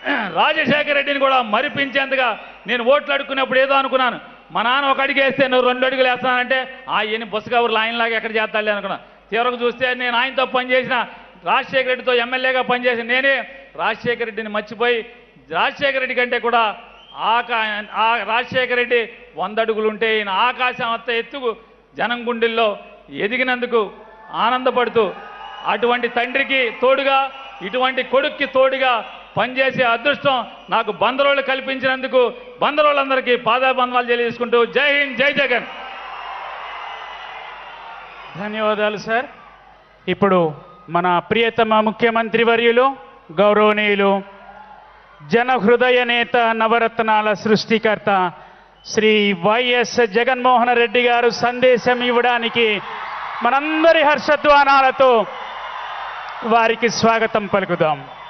రాజశేఖర రెడ్డిని కూడా మరిపించేంతగా నేను ఓట్లు అడుక్కున్నప్పుడు ఏదో అనుకున్నాను మా నాన్న ఒక అడుగు వేస్తే నువ్వు రెండు అడుగులు వేస్తానంటే ఆ ఎన్ని బుసకవర్లు ఆయనలాగా ఎక్కడ చేస్తాలే అనుకున్నా తీవ్రంగా చూస్తే నేను ఆయనతో పనిచేసిన రాజశేఖర రెడ్డితో ఎమ్మెల్యేగా పనిచేసిన నేనే రాజశేఖర రెడ్డిని మర్చిపోయి రాజశేఖర రెడ్డి కంటే కూడా ఆకా ఆ రాజశేఖర రెడ్డి వంద అడుగులు ఉంటే ఈయన ఆకాశం అంత ఎత్తుకు జనం గుండెల్లో ఎదిగినందుకు ఆనందపడుతూ అటువంటి తండ్రికి తోడుగా ఇటువంటి కొడుక్కి తోడుగా పనిచేసే అదృష్టం నాకు బందరోళ్ళు కల్పించినందుకు బందరోళ్ళందరికీ పాదాబంధనాలు తెలియజేసుకుంటూ జై హింద్ జై జగన్ ధన్యవాదాలు సార్ ఇప్పుడు మన ప్రియతమ ముఖ్యమంత్రి వర్యులు గౌరవనీయులు జన హృదయ నేత నవరత్నాల సృష్టికర్త శ్రీ వైఎస్ జగన్మోహన్ రెడ్డి గారు సందేశం ఇవ్వడానికి మనందరి హర్షధ్వానాలతో వారికి స్వాగతం పలుకుదాం